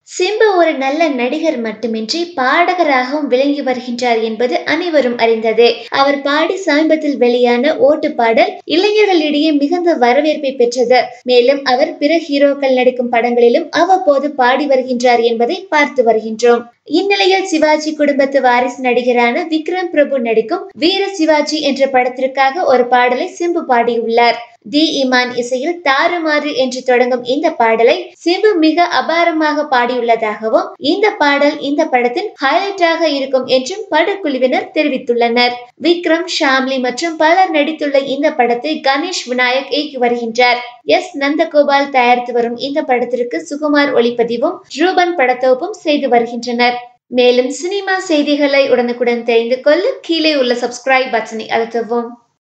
சிம்பு ஒரு நல்ல நடிகர் மட்டுமின்றி பாடகராகவும் விளங்கி வருகின்றார் என்பது அனைவரும் அறிந்ததே அவர் பாடி சமீபத்தில் வெளியான ஓட்டு பாடல் இளைஞர்களிடையே மிகுந்த வரவேற்பை பெற்றது மேலும் அவர் பிற ஹீரோக்கள் நடிக்கும் படங்களிலும் அவ்வப்போது பாடி வருகின்றார் என்பதை பார்த்து வருகின்றோம் இந்நிலையில் சிவாஜி குடும்பத்து வாரிசு நடிகரான விக்ரம் பிரபு நடிக்கும் வீர சிவாஜி என்ற படத்திற்காக ஒரு பாடலை சிம்பு பாடியுள்ளார் தி இமான் இசையில் தாறுமாறு என்று தொடங்கும் இந்த பாடலை சிம்பு மிக அபாரமாக பாடியுள்ளதாகவும் இந்த பாடல் இந்த படத்தின் ஹைலைட்டாக இருக்கும் என்றும் படக்குழுவினர் தெரிவித்துள்ளனர் விக்ரம் ஷாம்லி மற்றும் பலர் நடித்துள்ள இந்த படத்தை கணேஷ் விநாயக் இயக்கி வருகின்றார் எஸ் நந்தகோபால் தயாரித்து வரும் இந்த படத்திற்கு சுகுமார் ஒளிப்பதிவும் ரூபன் படத்தொகுப்பும் செய்து வருகின்றனர் மேலும் சினிமா செய்திகளை உடனுக்குடன் தெரிந்து கொள்ள கீழே உள்ள சப்ஸ்கிரைப் பட்டனை அழுத்தவும்